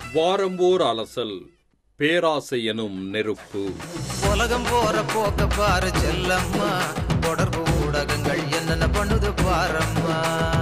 வாரம்போர் அலசல் பேராசை எனும் நெருப்பு உலகம் போற போக்க பாரு செல்லம்மா தொடர்பு ஊடகங்கள் என்னென்ன பண்ணுது பாரம்மா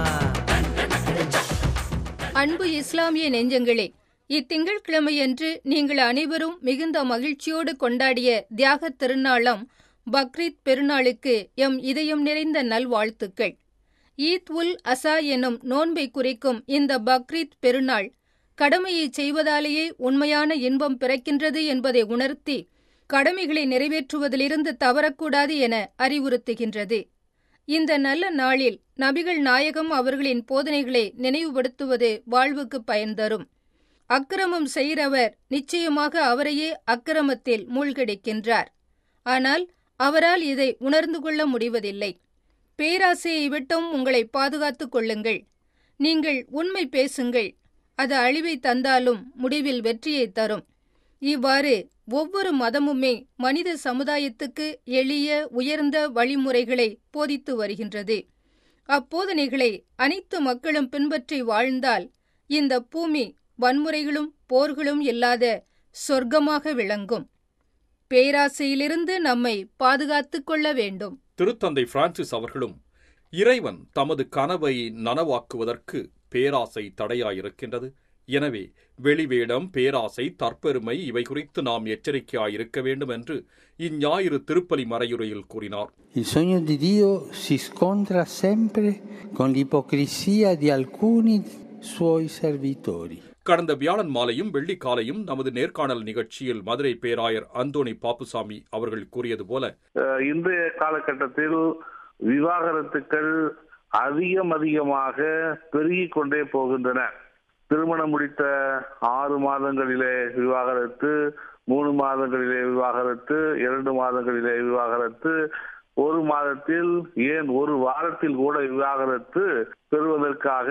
அன்பு இஸ்லாமிய நெஞ்சங்களே இத்திங்கட்கிழமையன்று நீங்கள் அனைவரும் மிகுந்த மகிழ்ச்சியோடு கொண்டாடிய தியாகத் திருநாளாம் பக்ரீத் பெருநாளுக்கு எம் இதயம் நிறைந்த நல்வாழ்த்துக்கள் ஈத் உல் அசா எனும் நோன்பை குறிக்கும் இந்த பக்ரீத் பெருநாள் கடமையை செய்வதாலேயே உண்மையான இன்பம் பிறக்கின்றது என்பதை உணர்த்தி கடமைகளை நிறைவேற்றுவதிலிருந்து தவறக்கூடாது என அறிவுறுத்துகின்றது இந்த நல்ல நாளில் நபிகள் நாயகம் அவர்களின் போதனைகளை நினைவுபடுத்துவது வாழ்வுக்கு பயன் தரும் அக்கிரமம் செய்கிறவர் நிச்சயமாக அவரையே அக்கிரமத்தில் மூழ்கடிக்கின்றார் ஆனால் அவரால் இதை உணர்ந்து கொள்ள முடிவதில்லை பேராசையை விட்டும் உங்களை பாதுகாத்துக் கொள்ளுங்கள் நீங்கள் உண்மை பேசுங்கள் அது அழிவை தந்தாலும் முடிவில் வெற்றியை தரும் இவ்வாறு ஒவ்வொரு மதமுமே மனித சமுதாயத்துக்கு எளிய உயர்ந்த வழிமுறைகளை போதித்து வருகின்றது அப்போதனைகளை அனைத்து மக்களும் பின்பற்றி வாழ்ந்தால் இந்த பூமி வன்முறைகளும் போர்களும் இல்லாத சொர்க்கமாக விளங்கும் பேராசையிலிருந்து நம்மை பாதுகாத்துக் கொள்ள வேண்டும் திருத்தந்தை பிரான்சிஸ் அவர்களும் இறைவன் தமது கனவை நனவாக்குவதற்கு பேராசை தடையாயிருக்கின்றது எனவே வெளிவேடம் பேராசை தற்பெருமை இவை குறித்து நாம் எச்சரிக்கையாயிருக்க வேண்டும் என்று இஞ்ஞாயிறு திருப்பலி மறையுரையில் கூறினார் Il sogno di Dio si scontra sempre con l'ipocrisia di alcuni suoi servitori. கடந்த வியாழன் மாலையும் வெள்ளி காலையும் நமது நேர்காணல் நிகழ்ச்சியில் மதுரை பேராயர் அந்தோணி பாப்புசாமி அவர்கள் கூறியது போல அஹ் இன்றைய காலகட்டத்தில் விவாகரத்துக்கள் அதிகம் அதிகமாக பெருகிக் கொண்டே போகின்றன திருமணம் முடித்த ஆறு மாதங்களிலே விவாகரத்து மூணு மாதங்களிலே விவாகரத்து இரண்டு மாதங்களிலே விவாகரத்து ஒரு மாதத்தில் ஏன் ஒரு வாரத்தில் கூட விவாகரத்து பெறுவதற்காக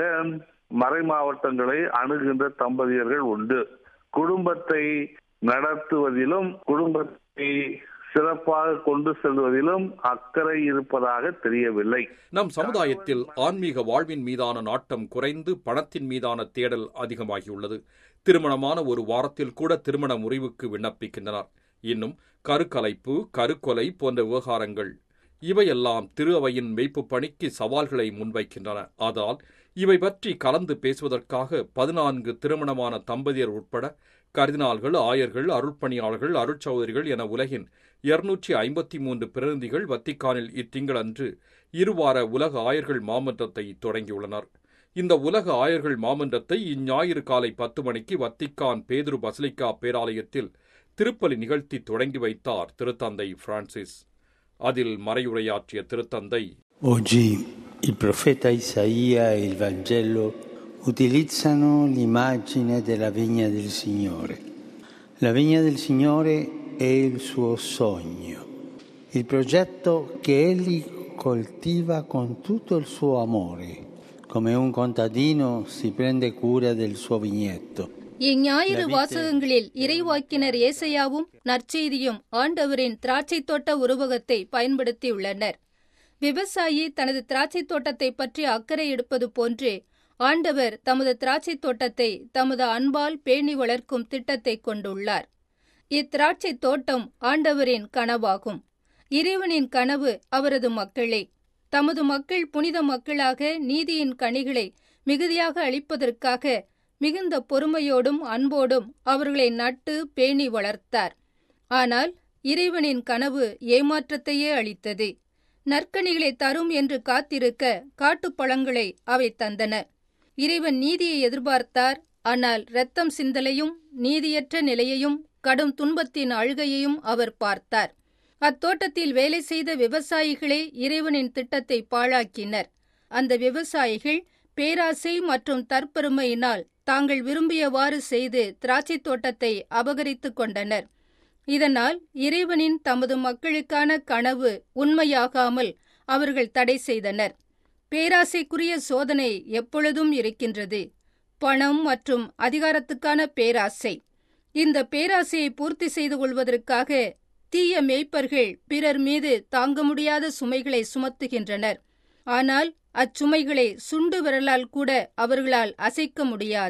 மறை மாவட்டங்களை அணுகின்ற தம்பதியர்கள் உண்டு குடும்பத்தை நடத்துவதிலும் குடும்பத்தை சிறப்பாக கொண்டு செல்வதிலும் அக்கறை இருப்பதாக தெரியவில்லை நம் சமுதாயத்தில் ஆன்மீக வாழ்வின் மீதான நாட்டம் குறைந்து பணத்தின் மீதான தேடல் அதிகமாகியுள்ளது திருமணமான ஒரு வாரத்தில் கூட திருமண முறிவுக்கு விண்ணப்பிக்கின்றனர் இன்னும் கருக்கலைப்பு கருக்கொலை போன்ற விவகாரங்கள் இவையெல்லாம் திரு அவையின் மெய்ப்பு பணிக்கு சவால்களை முன்வைக்கின்றன ஆதலால் இவை பற்றி கலந்து பேசுவதற்காக பதினான்கு திருமணமான தம்பதியர் உட்பட கர்தினால்கள் ஆயர்கள் அருட்பணியாளர்கள் அருட்சௌதரிகள் என உலகின் இருநூற்றி ஐம்பத்தி மூன்று பிரதிநிதிகள் வத்திக்கானில் இத்திங்களன்று இருவார உலக ஆயர்கள் மாமன்றத்தை தொடங்கியுள்ளனர் இந்த உலக ஆயர்கள் மாமன்றத்தை இஞ்ஞாயிறு காலை பத்து மணிக்கு வத்திக்கான் பேதுரு பசலிக்கா பேராலயத்தில் திருப்பலி நிகழ்த்தி தொடங்கி வைத்தார் திருத்தந்தை பிரான்சிஸ் அதில் மறையுரையாற்றிய திருத்தந்தை Oggi il profeta Isaia e il Vangelo utilizzano l'immagine della vigna del Signore. La vigna del Signore è il suo sogno, il progetto che Egli coltiva con tutto il suo amore, come un contadino si prende cura del suo vigneto. இஞ்ஞாயிறு வாசகங்களில் இறைவாக்கினர் ஏசையாவும் நற்செய்தியும் ஆண்டவரின் திராட்சை தோட்ட உருவகத்தை பயன்படுத்தியுள்ளனர் விவசாயி தனது திராட்சை தோட்டத்தை பற்றி அக்கறை எடுப்பது போன்றே ஆண்டவர் தமது திராட்சை தோட்டத்தை தமது அன்பால் பேணி வளர்க்கும் திட்டத்தை கொண்டுள்ளார் இத்திராட்சை தோட்டம் ஆண்டவரின் கனவாகும் இறைவனின் கனவு அவரது மக்களே தமது மக்கள் புனித மக்களாக நீதியின் கனிகளை மிகுதியாக அளிப்பதற்காக மிகுந்த பொறுமையோடும் அன்போடும் அவர்களை நட்டு பேணி வளர்த்தார் ஆனால் இறைவனின் கனவு ஏமாற்றத்தையே அளித்தது நற்கனிகளை தரும் என்று காத்திருக்க காட்டுப்பழங்களை அவை தந்தன இறைவன் நீதியை எதிர்பார்த்தார் ஆனால் இரத்தம் சிந்தலையும் நீதியற்ற நிலையையும் கடும் துன்பத்தின் அழுகையையும் அவர் பார்த்தார் அத்தோட்டத்தில் வேலை செய்த விவசாயிகளே இறைவனின் திட்டத்தை பாழாக்கினர் அந்த விவசாயிகள் பேராசை மற்றும் தற்பெருமையினால் தாங்கள் விரும்பியவாறு செய்து திராட்சைத் தோட்டத்தை அபகரித்துக் கொண்டனர் இதனால் இறைவனின் தமது மக்களுக்கான கனவு உண்மையாகாமல் அவர்கள் தடை செய்தனர் பேராசைக்குரிய சோதனை எப்பொழுதும் இருக்கின்றது பணம் மற்றும் அதிகாரத்துக்கான பேராசை இந்த பேராசையை பூர்த்தி செய்து கொள்வதற்காக தீய மேய்ப்பர்கள் பிறர் மீது தாங்க முடியாத சுமைகளை சுமத்துகின்றனர் ஆனால் அச்சுமைகளை சுண்டு விரலால் கூட அவர்களால் அசைக்க முடியாது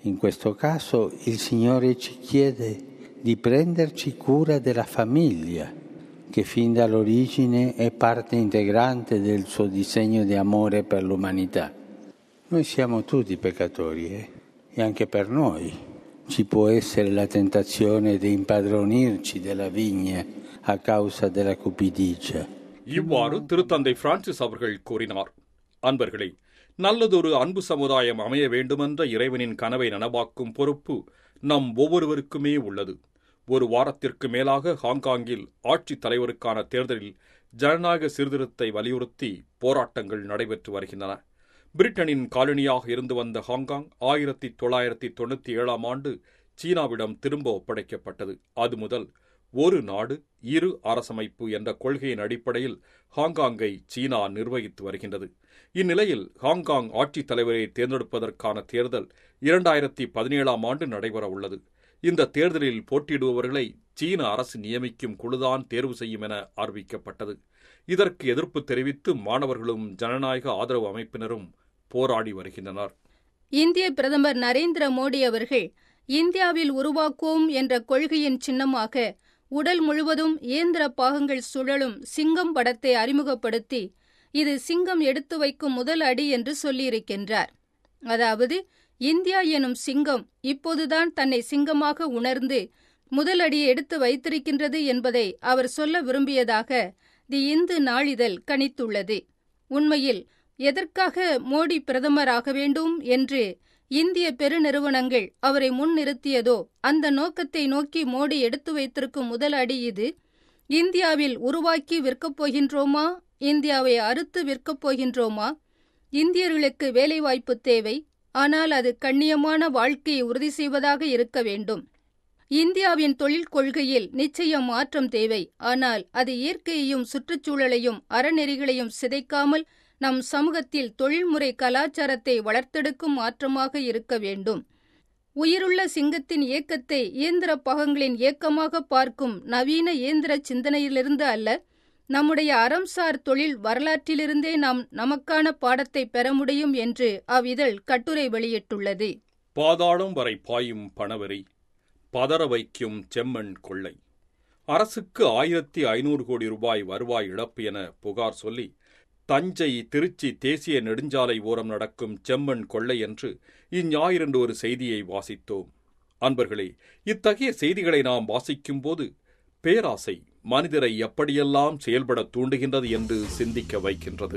In questo caso il Signore ci chiede di prenderci cura della famiglia, che fin dall'origine è parte integrante del suo disegno di amore per l'umanità. Noi siamo tutti peccatori eh? e anche per noi ci può essere la tentazione di impadronirci della vigna a causa della cupidigia. இவ்வாறு திருத்தந்தை Francis அவர்கள் கூறினார் அன்பர்களே நல்லதொரு அன்பு சமுதாயம் அமைய வேண்டுமென்ற இறைவனின் கனவை நனவாக்கும் பொறுப்பு நம் ஒவ்வொருவருக்குமே உள்ளது ஒரு வாரத்திற்கு மேலாக ஹாங்காங்கில் ஆட்சித் தலைவருக்கான தேர்தலில் ஜனநாயக சீர்திருத்தத்தை வலியுறுத்தி போராட்டங்கள் நடைபெற்று வருகின்றன பிரிட்டனின் காலனியாக இருந்து வந்த ஹாங்காங் ஆயிரத்தி தொள்ளாயிரத்தி தொண்ணூத்தி ஏழாம் ஆண்டு சீனாவிடம் திரும்ப ஒப்படைக்கப்பட்டது அது முதல் ஒரு நாடு இரு அரசமைப்பு என்ற கொள்கையின் அடிப்படையில் ஹாங்காங்கை சீனா நிர்வகித்து வருகின்றது இந்நிலையில் ஹாங்காங் ஆட்சித் தலைவரை தேர்ந்தெடுப்பதற்கான தேர்தல் இரண்டாயிரத்தி பதினேழாம் ஆண்டு நடைபெற உள்ளது இந்த தேர்தலில் போட்டியிடுபவர்களை சீன அரசு நியமிக்கும் குழுதான் தேர்வு செய்யும் என அறிவிக்கப்பட்டது இதற்கு எதிர்ப்பு தெரிவித்து மாணவர்களும் ஜனநாயக ஆதரவு அமைப்பினரும் போராடி வருகின்றனர் இந்திய பிரதமர் நரேந்திர மோடி அவர்கள் இந்தியாவில் உருவாக்குவோம் என்ற கொள்கையின் சின்னமாக உடல் முழுவதும் இயந்திர பாகங்கள் சுழலும் சிங்கம் படத்தை அறிமுகப்படுத்தி இது சிங்கம் எடுத்து வைக்கும் முதல் அடி என்று சொல்லியிருக்கின்றார் அதாவது இந்தியா எனும் சிங்கம் இப்போதுதான் தன்னை சிங்கமாக உணர்ந்து முதல் அடியை எடுத்து வைத்திருக்கின்றது என்பதை அவர் சொல்ல விரும்பியதாக தி இந்து நாளிதழ் கணித்துள்ளது உண்மையில் எதற்காக மோடி பிரதமராக வேண்டும் என்று இந்திய பெருநிறுவனங்கள் அவரை முன்னிறுத்தியதோ அந்த நோக்கத்தை நோக்கி மோடி எடுத்து வைத்திருக்கும் முதல் அடி இது இந்தியாவில் உருவாக்கி விற்கப் போகின்றோமா இந்தியாவை அறுத்து விற்கப் போகின்றோமா இந்தியர்களுக்கு வேலைவாய்ப்பு தேவை ஆனால் அது கண்ணியமான வாழ்க்கையை உறுதி செய்வதாக இருக்க வேண்டும் இந்தியாவின் தொழில் கொள்கையில் நிச்சயம் மாற்றம் தேவை ஆனால் அது இயற்கையையும் சுற்றுச்சூழலையும் அறநெறிகளையும் சிதைக்காமல் நம் சமூகத்தில் தொழில்முறை கலாச்சாரத்தை வளர்த்தெடுக்கும் மாற்றமாக இருக்க வேண்டும் உயிருள்ள சிங்கத்தின் இயக்கத்தை இயந்திர பாகங்களின் இயக்கமாக பார்க்கும் நவீன இயந்திர சிந்தனையிலிருந்து அல்ல நம்முடைய அறம்சார் தொழில் வரலாற்றிலிருந்தே நாம் நமக்கான பாடத்தை பெற முடியும் என்று அவ்விதழ் கட்டுரை வெளியிட்டுள்ளது பாதாளம் வரை பாயும் பணவரி பதற வைக்கும் செம்மண் கொள்ளை அரசுக்கு ஆயிரத்தி ஐநூறு கோடி ரூபாய் வருவாய் இழப்பு என புகார் சொல்லி தஞ்சை திருச்சி தேசிய நெடுஞ்சாலை ஓரம் நடக்கும் செம்மண் கொள்ளை என்று இஞ்ஞாயிரண்டு ஒரு செய்தியை வாசித்தோம் அன்பர்களே இத்தகைய செய்திகளை நாம் வாசிக்கும்போது பேராசை மனிதரை எப்படியெல்லாம் செயல்பட தூண்டுகின்றது என்று சிந்திக்க வைக்கின்றது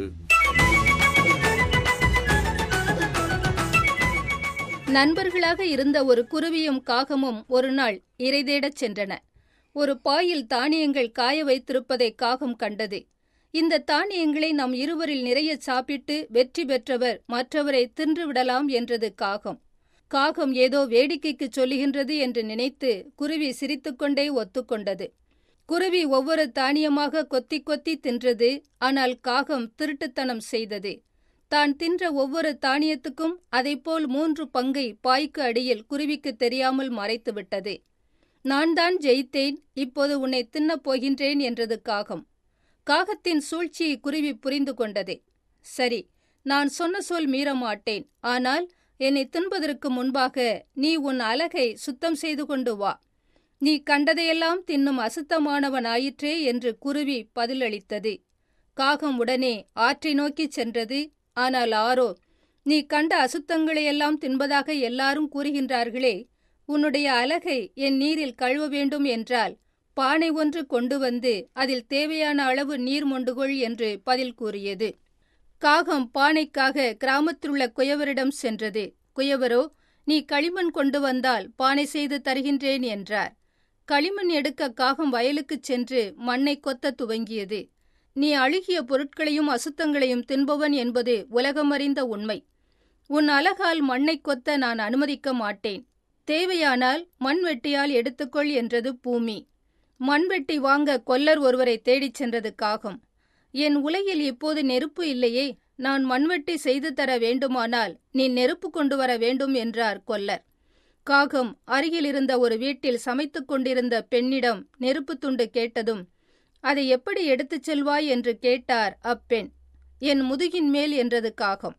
நண்பர்களாக இருந்த ஒரு குருவியும் காகமும் ஒரு நாள் இறை தேடச் சென்றன ஒரு பாயில் தானியங்கள் காய வைத்திருப்பதை காகம் கண்டது இந்த தானியங்களை நாம் இருவரில் நிறைய சாப்பிட்டு வெற்றி பெற்றவர் மற்றவரை தின்றுவிடலாம் என்றது காகம் காகம் ஏதோ வேடிக்கைக்கு சொல்லுகின்றது என்று நினைத்து குருவி சிரித்துக்கொண்டே ஒத்துக்கொண்டது குருவி ஒவ்வொரு தானியமாக கொத்தி கொத்தி தின்றது ஆனால் காகம் திருட்டுத்தனம் செய்தது தான் தின்ற ஒவ்வொரு தானியத்துக்கும் அதைப்போல் மூன்று பங்கை பாய்க்கு அடியில் குருவிக்கு தெரியாமல் மறைத்துவிட்டது நான் தான் ஜெயித்தேன் இப்போது உன்னை தின்னப் போகின்றேன் என்றது காகம் காகத்தின் சூழ்ச்சியை குருவி புரிந்து கொண்டது சரி நான் சொன்ன சொல் மீற மாட்டேன் ஆனால் என்னை தின்பதற்கு முன்பாக நீ உன் அலகை சுத்தம் செய்து கொண்டு வா நீ கண்டதையெல்லாம் தின்னும் அசுத்தமானவன் ஆயிற்றே என்று குருவி பதிலளித்தது காகம் உடனே ஆற்றை நோக்கிச் சென்றது ஆனால் ஆரோ நீ கண்ட அசுத்தங்களையெல்லாம் தின்பதாக எல்லாரும் கூறுகின்றார்களே உன்னுடைய அலகை என் நீரில் கழுவ வேண்டும் என்றால் பானை ஒன்று கொண்டு வந்து அதில் தேவையான அளவு நீர் மொண்டுகொள் என்று பதில் கூறியது காகம் பானைக்காக கிராமத்திலுள்ள குயவரிடம் சென்றது குயவரோ நீ களிமண் கொண்டு வந்தால் பானை செய்து தருகின்றேன் என்றார் களிமண் எடுக்க காகம் வயலுக்குச் சென்று மண்ணை கொத்த துவங்கியது நீ அழுகிய பொருட்களையும் அசுத்தங்களையும் தின்பவன் என்பது உலகமறிந்த உண்மை உன் அலகால் மண்ணை கொத்த நான் அனுமதிக்க மாட்டேன் தேவையானால் மண்வெட்டியால் எடுத்துக்கொள் என்றது பூமி மண்வெட்டி வாங்க கொல்லர் ஒருவரை தேடிச் சென்றது காகம் என் உலகில் இப்போது நெருப்பு இல்லையே நான் மண்வெட்டி செய்து தர வேண்டுமானால் நீ நெருப்பு கொண்டு வர வேண்டும் என்றார் கொல்லர் காகம் அருகில் இருந்த ஒரு வீட்டில் சமைத்துக் கொண்டிருந்த பெண்ணிடம் நெருப்பு துண்டு கேட்டதும் அதை எப்படி எடுத்துச் செல்வாய் என்று கேட்டார் அப்பெண் என் முதுகின் மேல் என்றது காகம்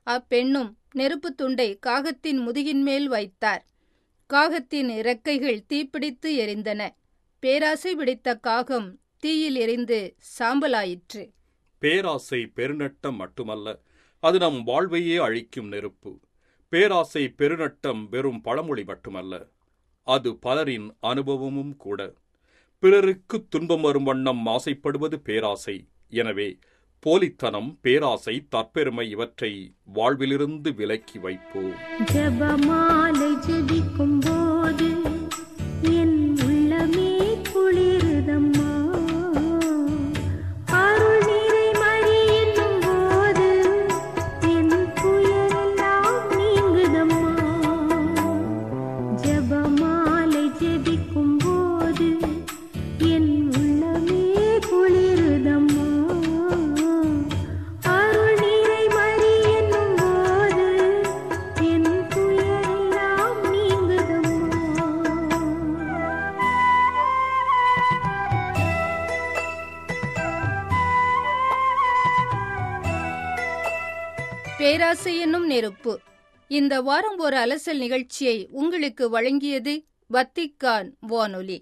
அப்பெண்ணும் நெருப்புத் துண்டை காகத்தின் முதுகின் மேல் வைத்தார் காகத்தின் இறக்கைகள் தீப்பிடித்து எரிந்தன பேராசை பிடித்த காகம் தீயில் எரிந்து சாம்பலாயிற்று பேராசை பெருநட்டம் மட்டுமல்ல அது நம் வாழ்வையே அழிக்கும் நெருப்பு பேராசை பெருநட்டம் வெறும் பழமொழி மட்டுமல்ல அது பலரின் அனுபவமும் கூட பிறருக்கு துன்பம் வரும் வண்ணம் ஆசைப்படுவது பேராசை எனவே போலித்தனம் பேராசை தற்பெருமை இவற்றை வாழ்விலிருந்து விலக்கி வைப்போம் ஜபமாலை ஜெபிக்கும் போது என் உள்ளமே குளிருதம்மா அருள் நிறை மறி என்னும் போது என் துயரெல்லாம் நீங்குதம்மா ஜபமாலை ஜெபிக்கும் போது என் உள்ளமே குளிருதம்மா அருள் நிறை மறி என்னும் போது என் துயரெல்லாம் நீங்குதம்மா பேராசை என்னும் நெருப்பு இந்த வாரம் ஒரு அலசல் நிகழ்ச்சியை உங்களுக்கு வழங்கியது வத்திக்கான் வானொலி